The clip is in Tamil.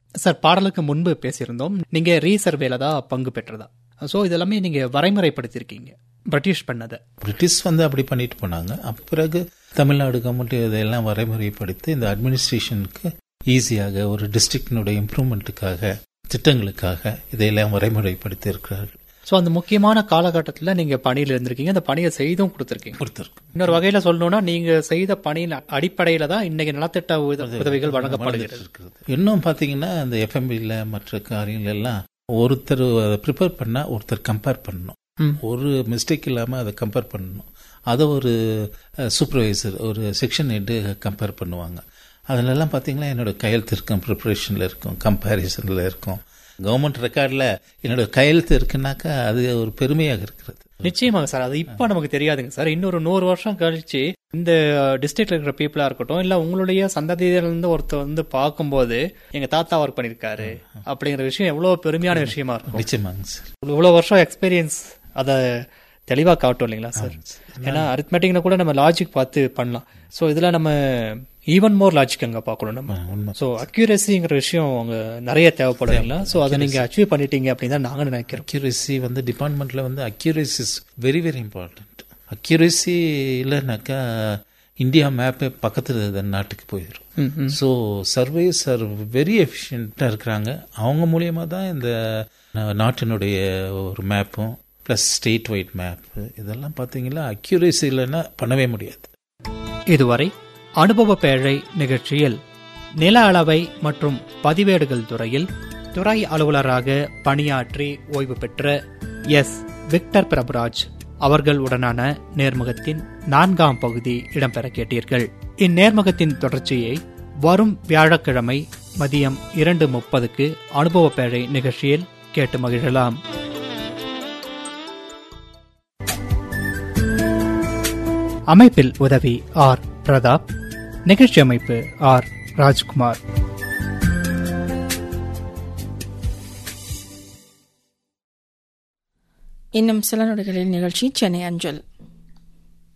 சார் பாடலுக்கு முன்பு பேசியிருந்தோம் நீங்க ரீசர்வேல தான் பங்கு பெற்றதா ஸோ இதெல்லாமே நீங்க வரைமுறைப்படுத்தியிருக்கீங்க பிரிட்டிஷ் பண்ணதை பிரிட்டிஷ் வந்து அப்படி பண்ணிட்டு போனாங்க அப்ப பிறகு தமிழ்நாடு கவர்மெண்ட் இதெல்லாம் வரைமுறைப்படுத்தி இந்த அட்மினிஸ்ட்ரேஷனுக்கு ஈஸியாக ஒரு டிஸ்ட்ரிக்டினுடைய இம்ப்ரூவ்மெண்ட்டுக்காக திட்டங்களுக்காக இதையெல்லாம் வரைமுறைப்படுத்தி இருக்கிறார்கள் ஸோ அந்த முக்கியமான காலகட்டத்தில் நீங்க பணியில் இருந்திருக்கீங்க அந்த பணியை செய்தும் கொடுத்துருக்கீங்க கொடுத்துருக்கு இன்னொரு வகையில சொல்லணும்னா நீங்க செய்த பணியின் அடிப்படையில தான் இன்னைக்கு நலத்திட்ட உத- உதவிகள் வழங்கப்படுகிறது இருக்கிறது இன்னும் பாத்தீங்கன்னா இந்த எஃப்எம்பியில் மற்ற காரியங்கள் எல்லாம் ஒருத்தர் அதை ப்ரிப்பேர் பண்ணா ஒருத்தர் கம்பேர் பண்ணணும் ம். ஒரு மிஸ்டேக் இல்லாம அதை கம்பேர் பண்ணணும் அதை ஒரு சூப்பர்வைசர் ஒரு செக்ஷன் ஹெட்டு கம்பேர் பண்ணுவாங்க அதுலெல்லாம் பாத்தீங்கன்னா என்னோட கையெழுத்து இருக்கும் ப்ரிப்பரேஷன்ல இருக்கும் கம்பேரிசன்ல இருக்கும் கவர்மெண்ட் ரெக்கார்டில் என்னோட கையெழுத்து இருக்குன்னாக்கா அது ஒரு பெருமையாக இருக்கிறது நிச்சயமாக சார் அது இப்ப நமக்கு தெரியாதுங்க சார் இன்னொரு நூறு வருஷம் கழிச்சு இந்த டிஸ்ட்ரிக்ட்ல இருக்கிற பீப்புளா இருக்கட்டும் இல்ல உங்களுடைய சந்ததியில இருந்து ஒருத்தர் வந்து பார்க்கும்போது எங்க தாத்தா ஒர்க் பண்ணிருக்காரு அப்படிங்கிற விஷயம் எவ்வளவு பெருமையான விஷயமா இருக்கும் நிச்சயமாங்க சார் இவ்வளவு வருஷம் எக்ஸ்பீரியன்ஸ் அத தெளிவா காட்டும் இல்லைங்களா சார் ஏன்னா அரித்மெட்டிக்ல கூட நம்ம லாஜிக் பார்த்து பண்ணலாம் சோ இதுல நம்ம ஈவன் மோர் லாஜிக் அங்க பார்க்கணும் நம்ம உண்மை சோ அக்யூரசிங்கிற விஷயம் அங்க நிறைய தேவைப்படும் இல்லைங்களா சோ அதை நீங்க அச்சீவ் பண்ணிட்டீங்க அப்படின்னு தான் நாங்க நினைக்கிறோம் அக்யூரேசி வந்து டிபார்ட்மெண்ட்ல வந்து accuracy is very very important accuracy இல்லைனாக்கா இந்தியா மேப்பே பக்கத்துல நாட்டுக்கு போயிடும் hmm, hmm. So surveys are very எஃபிஷியண்ட்டாக இருக்கிறாங்க அவங்க மூலியமா தான் இந்த நா- நாட்டினுடைய ஒரு மேப்பும் ப்ளஸ் ஸ்டேட் வைட் மேப்பு இதெல்லாம் பார்த்தீங்கன்னா அக்யூரேசி இல்லைன்னா பண்ணவே முடியாது இதுவரை அனுபவ பேழை நிகழ்ச்சியில் நில அளவை மற்றும் பதிவேடுகள் துறையில் துறை அலுவலராக பணியாற்றி ஓய்வு பெற்ற எஸ் விக்டர் பிரபுராஜ் அவர்கள் உடனான நேர்முகத்தின் நான்காம் பகுதி இடம்பெற கேட்டீர்கள் இந்நேர்முகத்தின் தொடர்ச்சியை வரும் வியாழக்கிழமை மதியம் இரண்டு முப்பதுக்கு அனுபவ பேழை நிகழ்ச்சியில் கேட்டு மகிழலாம் அமைப்பில் உதவி ஆர் பிரதாப் நிகழ்ச்சி அமைப்பு ஆர் ராஜ்குமார் இன்னும் சில நொடிகளில் நிகழ்ச்சி சென்னை அஞ்சல்